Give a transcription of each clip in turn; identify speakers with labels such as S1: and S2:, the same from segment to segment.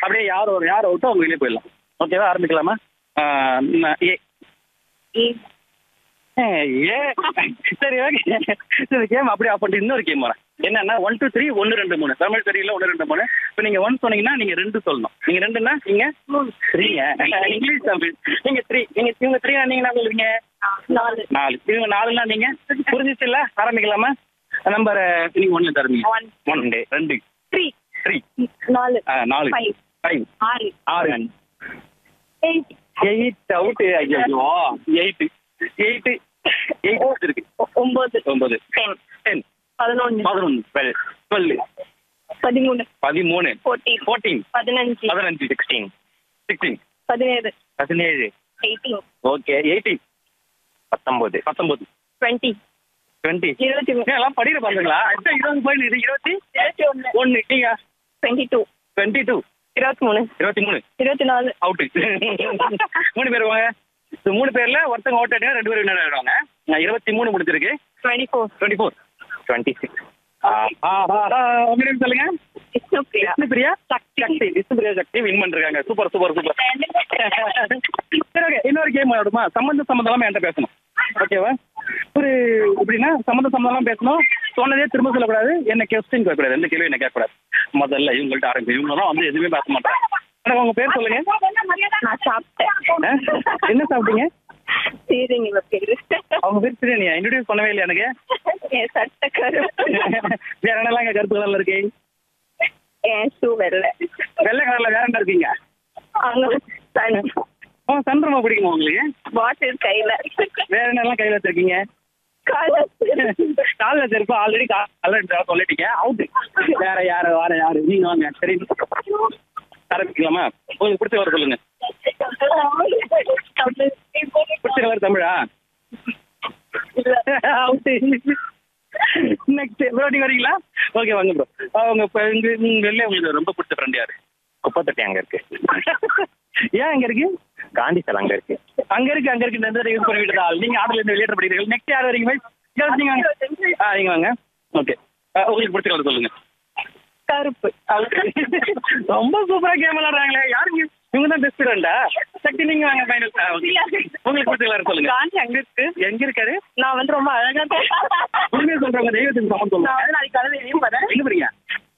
S1: அப்படியே யார் ஒரு யார் அவுட்டோ அவங்க வெளியே போயிடலாம் ஓகேவா ஆரம்பிக்கலாமா ஆஹ் நான் ஏ ஏய், ஏ சரி ஓகே சரி கேம் அப்படியே ஆஃப் பண்ணிட்டு இன்னொரு கேம் வரேன் என்னன்னா ஒன் டூ த்ரீ ஒன்று ரெண்டு மூணு தமிழ் தெரியல ஒன்று ரெண்டு மூணு இப்போ நீங்கள் ஒன் சொன்னீங்கன்னா நீங்கள் ரெண்டு சொல்லணும் நீங்கள் ரெண்டுன்னா நீங்கள் த்ரீங்க இங்கிலீஷ் தமிழ் நீங்கள் த்ரீ நீங்கள் இவங்க த்ரீ நீங்க என்ன சொல்லுவீங்க
S2: நாலு
S1: நாலு இவங்க நாலுன்னா நீங்கள் புரிஞ்சிச்சுல்ல ஆரம்பிக்கலாமா நம்பர் நீங்கள் ஒன்று தருவீங்க
S2: ஒன்
S1: ஒன்று ரெண்டு
S2: த்ரீ
S1: த்ரீ
S2: நாலு
S1: நாலு
S2: ஃபைவ்
S1: ஃபைவ்
S2: ஆறு
S1: ஆறு
S2: எயிட்
S1: எயிட் அவுட் ஐயோ எயிட் எயிட் எயிட் இருக்கு
S2: ஒன்பது
S1: ஒன்பது
S2: டென்
S1: டென்
S2: பதினொன்று
S1: பதினொன்று டுவெல் டுவெல்
S2: பதிமூணு
S1: பதிமூணு
S2: ஃபோர்டீன்
S1: ஃபோர்டீன்
S2: பதினஞ்சு
S1: பதினஞ்சு சிக்ஸ்டீன் சிக்ஸ்டீன்
S2: பதினேழு
S1: பதினேழு
S2: எயிட்டீன்
S1: ஓகே எயிட்டீன் பத்தொன்பது பத்தொன்பது
S2: டுவெண்ட்டி
S1: டுவெண்ட்டி
S2: இருபத்தி மூணு
S1: எல்லாம் படிக்கிற பாருங்களா அடுத்த இருபது பாயிண்ட் இது இருபத்தி
S2: இருபத்தி ஒன்று
S1: ஒன்று நீங்க
S2: டுவெண்ட்டி டூ
S1: டுவெண்ட்டி டூ
S2: இருபத்தி மூணு
S1: இருபத்தி மூணு
S2: இருபத்தி நாலு
S1: அவுட்டு மூணு பேர் வாங்க இந்த மூணு பேர்ல ஒருத்தங்க அவுட் ஆயிட்டாங்க ரெண்டு பேர் வின்னர் ஆயிடுவாங்க நான் இருபத்தி மூணு முடிச்சிருக்கு
S2: twenty four
S1: twenty four twenty six சொல்லுங்க
S2: விஷ்ணுபிரியா
S1: விஷ்ணுபிரியா சக்தி சக்தி விஷ்ணுபிரியா சக்தி வின் பண்ணிருக்காங்க சூப்பர் சூப்பர் சூப்பர் சரி ஓகே இன்னொரு கேம் ஆடுமா சம்மந்த சம்மந்தம் என்கிட்ட பேசணும் ஓகேவா ஒரு எப்படின்னா சம்மந்த சம்மந்தம் பேசணும் சொன்னதே திரும்ப சொல்லக்கூடாது என்ன கொஸ்டின் கேட்கக்கூடாது எந்த கேள்வி என்ன கேட்கக்கூடாது முதல்ல இவங்கள்ட்ட ஆரம்பிக்கும் இவங்க தான் வந்து எதுவுமே பேச மாட்டாங்க மேடம் உங்க பேர் சொல்லுங்க
S2: நான் சாப்பிட்டேன்
S1: ஆ? என்ன சாப்பிட்டீங்க
S2: சரிங்க இவ பேரு
S1: அவங்க பேர் பிரியாணியா இன்ட்ரடியூஸ் பண்ணவே இல்லையா எனக்கு
S2: என் சட்டை கருப்பு
S1: வேற என்னலாம் இங்க கருப்பு கலர்ல இருக்கு
S2: என் ஷூ வெள்ளை
S1: வெள்ளை கலர்ல வேற என்ன இருக்கீங்க
S2: அங்க சன்
S1: ஓ சந்திரமா பிடிக்குமா உங்களுக்கு
S2: பாட்டில் கையில
S1: வேற என்னெல்லாம் கையில வச்சிருக்கீங்க
S2: கால
S1: காலைல செருப்பு ஆல்ரெடி காலைல சொல்லிட்டீங்க அவுட் வேற யாரு வேற யாரு நீங்க வாங்க சரி ஆரம்பிக்கலாமா உங்களுக்கு பிடிச்ச வர சொல்லுங்க பிடிச்ச கலர் தமிழா அவுட் நெக்ஸ்ட் ப்ரோ நீங்க வரீங்களா ஓகே வாங்க ப்ரோ அவங்க இப்போ இங்க உங்க வெளில உங்களுக்கு ரொம்ப பிடிச்ச ஃப்ரெண்ட் யாரு
S3: குப்பத்தொட்டி அங்க இருக்கு
S1: ஏன் அங்க இருக்கு
S3: காந்தி சிலை அங்க இருக்கு
S1: அங்க இருக்கு அங்க இருக்கு இந்த யூஸ் பண்ணி விட்டதா நீங்க ஆர்டர்ல இருந்து வெளியேற்றப்படுகிறீர்கள் நெக்ஸ்ட் யார் வரீங்க கேர்ள்ஸ் நீங்க வாங்க ஆ நீங்க வாங்க ஓகே உங்களுக்கு பிடிச்ச கலர் சொல்லுங்க
S2: கருப்பு
S1: ரொம்ப சூப்பரா கேம் விளையாடுறாங்களே யாருங்க இவங்க தான் பெஸ்ட் ஃப்ரெண்டா சக்தி நீங்க வாங்க ஃபைனல் உங்களுக்கு பிடிச்ச கலர் சொல்லுங்க
S2: காந்தி அங்க இருக்கு
S1: எங்க இருக்காரு
S2: நான் வந்து ரொம்ப அழகா
S1: உண்மையை சொல்றவங்க தெய்வத்துக்கு சமம் சொல்லுங்க
S2: நான் வந்து நாளைக்கு காலையில வெளியும் வரேன்
S1: எங்க போறீங்க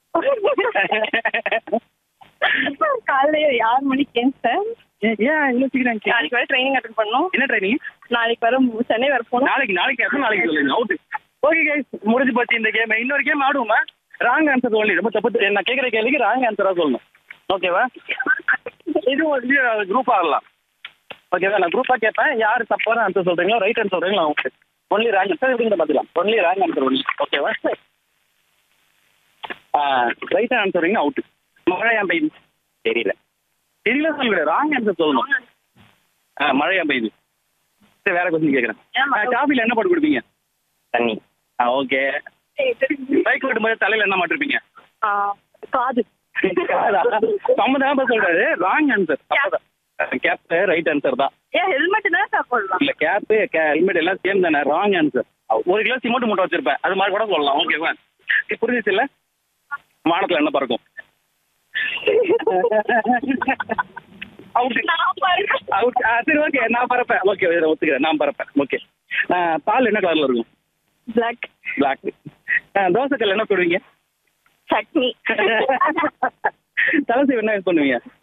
S2: காலையில ஆறு மணிக்கு சார்
S1: ஏன் ஏன் இவ்வளவு சீக்கிரம் கே-
S2: நாளைக்கு வர ட்ரைனிங் அட்டன் பண்ணணும்
S1: என்ன ட்ரைனிங்
S2: நாளைக்கு வர சென்னை வர போகணும்
S1: நாளைக்கு நாளைக்கு எத்தனை நாளைக்கு சொல்லுங்க அவுட் ஓகே கைஸ் முடிஞ்சு போச்சு இந்த கேம் இன்னொரு கேம் ஆடுவோமா ராங் ஆன்சர் சொல்லி ரொம்ப தப்பு நான் கேட்குற கேள்விக்கு ராங் ஆன்சரா சொல்லணும் ஓகேவா இது வந்து குரூப் ஆடலாம் ஓகேவா நான் குரூப்பா கேட்பேன் யார் தப்பான ஆன்சர் சொல்றீங்களோ ரைட் ஆன்சர் சொல்றீங்களோ அவங்க ஒன்லி ராங் ஆன்சர் இப்படிங்கிற பார்த்துக்கலாம் ஒன்லி ராங் ஆன்சர் ஒன்லி ஓகேவா ரைட் ஆன்சர் சொல்றீங்க அவுட் மழையா பெய்யுது
S3: தெரியல
S1: தெரியல சொல்லுங்க ராங் ஆன்சர் சொல்லணும் ஆ மழையா பெய்யுது சரி வேற கொஸ்டின் கேட்குறேன் காஃபில என்ன போட்டு கொடுப்பீங்க
S3: தண்ணி
S1: ஆ ஓகே பைக் ஓட்டும்போது தலையில என்ன மாட்டிருப்பீங்க
S2: ஆ, காது
S1: சம்மதமா சொல்றாரு wrong answer cap right answer தான்
S2: ஏன் ஹெல்மெட் தான் சாப்பிடலாம்
S1: இல்ல கேப் ஹெல்மெட் எல்லாம் சேம் தானே ராங் ஆன்சர் ஒரு கிலோ சிமெண்ட் மூட்டை வச்சிருப்பேன் அது மாதிரி கூட சொல்லலாம் ஓகேவா புரிஞ்சிச்சு இல்ல வானத்துல என்ன பறக்கும் அவுட் அவுட் சரி ஓகே நான் பறப்பேன் ஓகே ஒத்துக்கிறேன் நான் பறப்பேன் ஓகே பால் என்ன கலர்ல இருக்கும்
S2: பிளாக்
S1: பிளாக் தோசைக்கல் என்ன போடுவீங்க
S2: சட்னி
S1: தலசி என்ன யூஸ் பண்ணுவீங்க